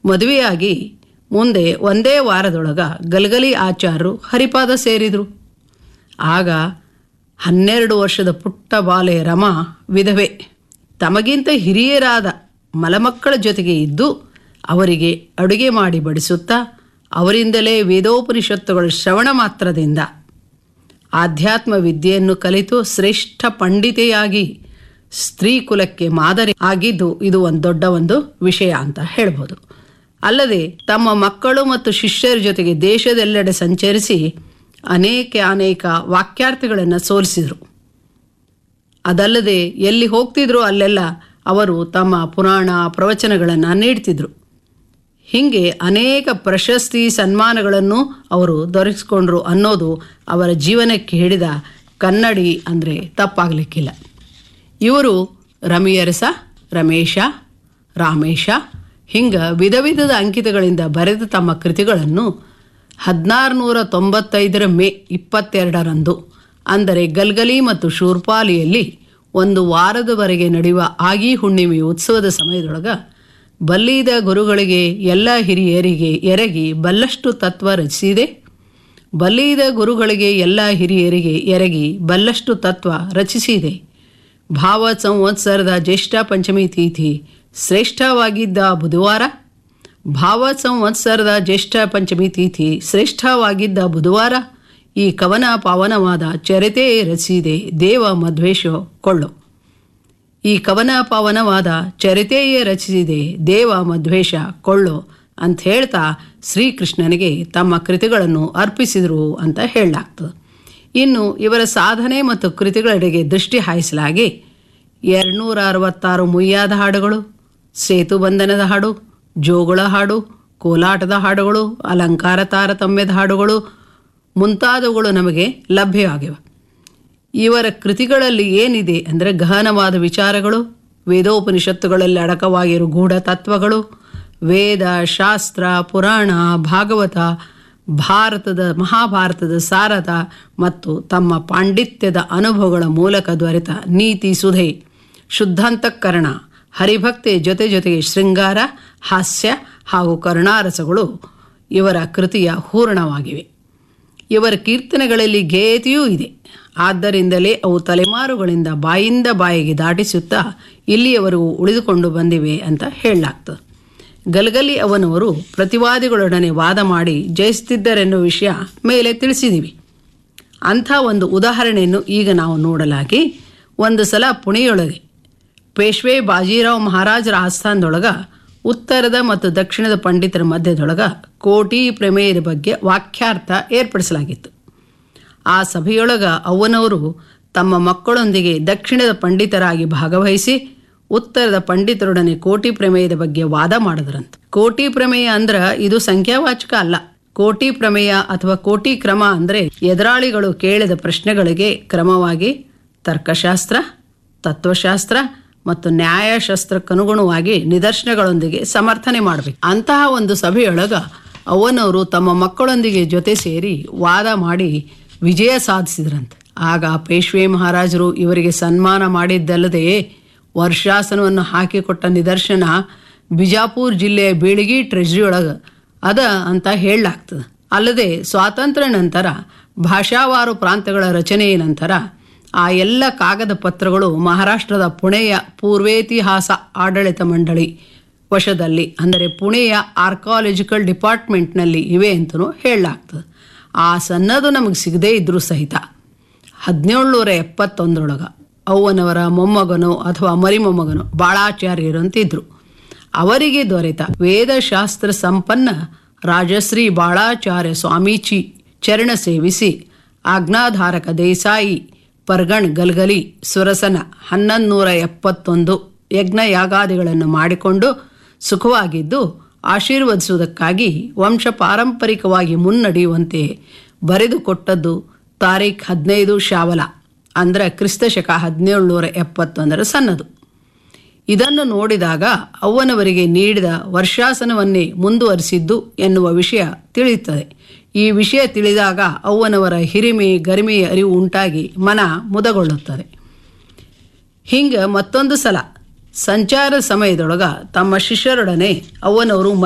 ಮದುವೆಯಾಗಿ ಮುಂದೆ ಒಂದೇ ವಾರದೊಳಗ ಗಲಗಲಿ ಆಚಾರ್ಯರು ಹರಿಪಾದ ಸೇರಿದರು ಆಗ ಹನ್ನೆರಡು ವರ್ಷದ ಪುಟ್ಟ ಬಾಲೆ ರಮ ವಿಧವೆ ತಮಗಿಂತ ಹಿರಿಯರಾದ ಮಲಮಕ್ಕಳ ಜೊತೆಗೆ ಇದ್ದು ಅವರಿಗೆ ಅಡುಗೆ ಮಾಡಿ ಬಡಿಸುತ್ತಾ ಅವರಿಂದಲೇ ವೇದೋಪನಿಷತ್ತುಗಳ ಶ್ರವಣ ಮಾತ್ರದಿಂದ ಆಧ್ಯಾತ್ಮ ವಿದ್ಯೆಯನ್ನು ಕಲಿತು ಶ್ರೇಷ್ಠ ಪಂಡಿತೆಯಾಗಿ ಸ್ತ್ರೀ ಕುಲಕ್ಕೆ ಮಾದರಿ ಆಗಿದ್ದು ಇದು ಒಂದು ದೊಡ್ಡ ಒಂದು ವಿಷಯ ಅಂತ ಹೇಳ್ಬೋದು ಅಲ್ಲದೆ ತಮ್ಮ ಮಕ್ಕಳು ಮತ್ತು ಶಿಷ್ಯರ ಜೊತೆಗೆ ದೇಶದೆಲ್ಲೆಡೆ ಸಂಚರಿಸಿ ಅನೇಕ ಅನೇಕ ವಾಕ್ಯಾರ್ಥಗಳನ್ನು ಸೋಲಿಸಿದರು ಅದಲ್ಲದೆ ಎಲ್ಲಿ ಹೋಗ್ತಿದ್ರು ಅಲ್ಲೆಲ್ಲ ಅವರು ತಮ್ಮ ಪುರಾಣ ಪ್ರವಚನಗಳನ್ನು ನೀಡ್ತಿದ್ರು ಹೀಗೆ ಅನೇಕ ಪ್ರಶಸ್ತಿ ಸನ್ಮಾನಗಳನ್ನು ಅವರು ದೊರಕಿಸ್ಕೊಂಡ್ರು ಅನ್ನೋದು ಅವರ ಜೀವನಕ್ಕೆ ಹಿಡಿದ ಕನ್ನಡಿ ಅಂದರೆ ತಪ್ಪಾಗಲಿಕ್ಕಿಲ್ಲ ಇವರು ರಮಿಯರಸ ರಮೇಶ ರಾಮೇಶ ಹಿಂಗೆ ವಿಧ ವಿಧದ ಅಂಕಿತಗಳಿಂದ ಬರೆದ ತಮ್ಮ ಕೃತಿಗಳನ್ನು ಹದಿನಾರುನೂರ ತೊಂಬತ್ತೈದರ ಮೇ ಇಪ್ಪತ್ತೆರಡರಂದು ಅಂದರೆ ಗಲ್ಗಲಿ ಮತ್ತು ಶೂರ್ಪಾಲಿಯಲ್ಲಿ ಒಂದು ವಾರದವರೆಗೆ ನಡೆಯುವ ಆಗಿ ಹುಣ್ಣಿಮೆ ಉತ್ಸವದ ಸಮಯದೊಳಗ ಬಲ್ಲಿದ ಗುರುಗಳಿಗೆ ಎಲ್ಲ ಹಿರಿಯರಿಗೆ ಎರಗಿ ಬಲ್ಲಷ್ಟು ತತ್ವ ರಚಿಸಿದೆ ಬಲ್ಲಿದ ಗುರುಗಳಿಗೆ ಎಲ್ಲ ಹಿರಿಯರಿಗೆ ಎರಗಿ ಬಲ್ಲಷ್ಟು ತತ್ವ ರಚಿಸಿದೆ ಭಾವ ಸಂವತ್ಸರದ ಜ್ಯೇಷ್ಠ ಪಂಚಮಿ ತಿಥಿ ಶ್ರೇಷ್ಠವಾಗಿದ್ದ ಬುಧವಾರ ಭಾವ ಸಂವತ್ಸರದ ಜ್ಯೇಷ್ಠ ಪಂಚಮಿ ತಿಥಿ ಶ್ರೇಷ್ಠವಾಗಿದ್ದ ಬುಧವಾರ ಈ ಕವನ ಪಾವನವಾದ ಚರಿತೆ ರಚಿಸಿದೆ ದೇವ ಮಧ್ವೇಶ ಕೊಳ್ಳು ಈ ಕವನ ಪಾವನವಾದ ಚರಿತೆಯೇ ರಚಿಸಿದೆ ದೇವ ಮಧ್ವೇಷ ಕೊಳ್ಳು ಅಂತ ಹೇಳ್ತಾ ಶ್ರೀಕೃಷ್ಣನಿಗೆ ತಮ್ಮ ಕೃತಿಗಳನ್ನು ಅರ್ಪಿಸಿದರು ಅಂತ ಹೇಳಲಾಗ್ತದೆ ಇನ್ನು ಇವರ ಸಾಧನೆ ಮತ್ತು ಕೃತಿಗಳೆಡೆಗೆ ದೃಷ್ಟಿ ಹಾಯಿಸಲಾಗಿ ಎರಡುನೂರ ಅರವತ್ತಾರು ಮುಯ್ಯಾದ ಹಾಡುಗಳು ಸೇತುಬಂಧನದ ಹಾಡು ಜೋಗುಳ ಹಾಡು ಕೋಲಾಟದ ಹಾಡುಗಳು ಅಲಂಕಾರ ತಾರತಮ್ಯದ ಹಾಡುಗಳು ಮುಂತಾದವುಗಳು ನಮಗೆ ಲಭ್ಯವಾಗಿವೆ ಇವರ ಕೃತಿಗಳಲ್ಲಿ ಏನಿದೆ ಅಂದರೆ ಗಹನವಾದ ವಿಚಾರಗಳು ವೇದೋಪನಿಷತ್ತುಗಳಲ್ಲಿ ಅಡಕವಾಗಿರುವ ಗೂಢ ತತ್ವಗಳು ವೇದ ಶಾಸ್ತ್ರ ಪುರಾಣ ಭಾಗವತ ಭಾರತದ ಮಹಾಭಾರತದ ಸಾರದ ಮತ್ತು ತಮ್ಮ ಪಾಂಡಿತ್ಯದ ಅನುಭವಗಳ ಮೂಲಕ ದೊರೆತ ನೀತಿ ಸುಧೆ ಶುದ್ಧಾಂತಃಕರಣ ಹರಿಭಕ್ತಿ ಜೊತೆ ಜೊತೆಗೆ ಶೃಂಗಾರ ಹಾಸ್ಯ ಹಾಗೂ ಕರುಣಾರಸಗಳು ಇವರ ಕೃತಿಯ ಹೂರಣವಾಗಿವೆ ಇವರ ಕೀರ್ತನೆಗಳಲ್ಲಿ ಗೇಯತೆಯೂ ಇದೆ ಆದ್ದರಿಂದಲೇ ಅವು ತಲೆಮಾರುಗಳಿಂದ ಬಾಯಿಂದ ಬಾಯಿಗೆ ದಾಟಿಸುತ್ತಾ ಇಲ್ಲಿಯವರೆಗೂ ಉಳಿದುಕೊಂಡು ಬಂದಿವೆ ಅಂತ ಹೇಳಲಾಗ್ತದೆ ಗಲಗಲಿ ಅವನವರು ಪ್ರತಿವಾದಿಗಳೊಡನೆ ವಾದ ಮಾಡಿ ಜಯಿಸುತ್ತಿದ್ದರೆನ್ನುವ ವಿಷಯ ಮೇಲೆ ತಿಳಿಸಿದ್ದೀವಿ ಅಂಥ ಒಂದು ಉದಾಹರಣೆಯನ್ನು ಈಗ ನಾವು ನೋಡಲಾಗಿ ಒಂದು ಸಲ ಪುಣೆಯೊಳಗೆ ಪೇಶ್ವೆ ಬಾಜಿರಾವ್ ಮಹಾರಾಜರ ಆಸ್ಥಾನದೊಳಗ ಉತ್ತರದ ಮತ್ತು ದಕ್ಷಿಣದ ಪಂಡಿತರ ಮಧ್ಯದೊಳಗ ಕೋಟಿ ಪ್ರಮೇಯದ ಬಗ್ಗೆ ವಾಕ್ಯಾರ್ಥ ಏರ್ಪಡಿಸಲಾಗಿತ್ತು ಆ ಸಭೆಯೊಳಗ ಅವನವರು ತಮ್ಮ ಮಕ್ಕಳೊಂದಿಗೆ ದಕ್ಷಿಣದ ಪಂಡಿತರಾಗಿ ಭಾಗವಹಿಸಿ ಉತ್ತರದ ಪಂಡಿತರೊಡನೆ ಕೋಟಿ ಪ್ರಮೇಯದ ಬಗ್ಗೆ ವಾದ ಮಾಡಿದ್ರಂತ ಕೋಟಿ ಪ್ರಮೇಯ ಅಂದ್ರೆ ಇದು ಸಂಖ್ಯಾವಾಚಕ ಅಲ್ಲ ಕೋಟಿ ಪ್ರಮೇಯ ಅಥವಾ ಕೋಟಿ ಕ್ರಮ ಅಂದರೆ ಎದುರಾಳಿಗಳು ಕೇಳಿದ ಪ್ರಶ್ನೆಗಳಿಗೆ ಕ್ರಮವಾಗಿ ತರ್ಕಶಾಸ್ತ್ರ ತತ್ವಶಾಸ್ತ್ರ ಮತ್ತು ನ್ಯಾಯಶಾಸ್ತ್ರಕ್ಕನುಗುಣವಾಗಿ ನಿದರ್ಶನಗಳೊಂದಿಗೆ ಸಮರ್ಥನೆ ಮಾಡಬೇಕು ಅಂತಹ ಒಂದು ಸಭೆಯೊಳಗ ಅವನವರು ತಮ್ಮ ಮಕ್ಕಳೊಂದಿಗೆ ಜೊತೆ ಸೇರಿ ವಾದ ಮಾಡಿ ವಿಜಯ ಸಾಧಿಸಿದ್ರಂತೆ ಆಗ ಪೇಶ್ವೆ ಮಹಾರಾಜರು ಇವರಿಗೆ ಸನ್ಮಾನ ಮಾಡಿದ್ದಲ್ಲದೆ ವರ್ಷಾಸನವನ್ನು ಹಾಕಿಕೊಟ್ಟ ನಿದರ್ಶನ ಬಿಜಾಪುರ ಜಿಲ್ಲೆಯ ಬೀಳಗಿ ಟ್ರೆಜರಿ ಒಳಗೆ ಅದ ಅಂತ ಹೇಳಲಾಗ್ತದೆ ಅಲ್ಲದೆ ಸ್ವಾತಂತ್ರ್ಯ ನಂತರ ಭಾಷಾವಾರು ಪ್ರಾಂತಗಳ ರಚನೆಯ ನಂತರ ಆ ಎಲ್ಲ ಕಾಗದ ಪತ್ರಗಳು ಮಹಾರಾಷ್ಟ್ರದ ಪುಣೆಯ ಪೂರ್ವೇತಿಹಾಸ ಆಡಳಿತ ಮಂಡಳಿ ವಶದಲ್ಲಿ ಅಂದರೆ ಪುಣೆಯ ಆರ್ಕಾಲಜಿಕಲ್ ಡಿಪಾರ್ಟ್ಮೆಂಟ್ನಲ್ಲಿ ಇವೆ ಅಂತಲೂ ಹೇಳಲಾಗ್ತದೆ ಆ ಸನ್ನದು ನಮಗೆ ಸಿಗದೇ ಇದ್ರೂ ಸಹಿತ ಹದಿನೇಳುನೂರ ಎಪ್ಪತ್ತೊಂದರೊಳಗೆ ಅವ್ವನವರ ಮೊಮ್ಮಗನೋ ಅಥವಾ ಮರಿಮೊಮ್ಮಗನೋ ಬಾಳಾಚಾರ್ಯರು ಅಂತಿದ್ರು ಅವರಿಗೆ ದೊರೆತ ವೇದಶಾಸ್ತ್ರ ಸಂಪನ್ನ ರಾಜಶ್ರೀ ಬಾಳಾಚಾರ್ಯ ಸ್ವಾಮೀಚಿ ಚರಣ ಸೇವಿಸಿ ಆಜ್ಞಾಧಾರಕ ದೇಸಾಯಿ ಪರ್ಗಣ್ ಗಲ್ಗಲಿ ಸುರಸನ ಹನ್ನೊಂದು ನೂರ ಎಪ್ಪತ್ತೊಂದು ಯಜ್ಞ ಯಾಗಾದಿಗಳನ್ನು ಮಾಡಿಕೊಂಡು ಸುಖವಾಗಿದ್ದು ಆಶೀರ್ವದಿಸುವುದಕ್ಕಾಗಿ ವಂಶ ಪಾರಂಪರಿಕವಾಗಿ ಮುನ್ನಡೆಯುವಂತೆ ಬರೆದುಕೊಟ್ಟದ್ದು ತಾರೀಖ್ ಹದಿನೈದು ಶಾವಲ ಅಂದರೆ ಕ್ರಿಸ್ತಶಕ ಹದಿನೇಳುನೂರ ಎಪ್ಪತ್ತೊಂದರ ಸನ್ನದು ಇದನ್ನು ನೋಡಿದಾಗ ಅವ್ವನವರಿಗೆ ನೀಡಿದ ವರ್ಷಾಸನವನ್ನೇ ಮುಂದುವರಿಸಿದ್ದು ಎನ್ನುವ ವಿಷಯ ತಿಳಿಯುತ್ತದೆ ಈ ವಿಷಯ ತಿಳಿದಾಗ ಅವ್ವನವರ ಹಿರಿಮೆ ಗರಿಮೆಯ ಅರಿವು ಉಂಟಾಗಿ ಮನ ಮುದಗೊಳ್ಳುತ್ತದೆ ಹಿಂಗೆ ಮತ್ತೊಂದು ಸಲ ಸಂಚಾರ ಸಮಯದೊಳಗ ತಮ್ಮ ಶಿಷ್ಯರೊಡನೆ ಅವ್ವನವರು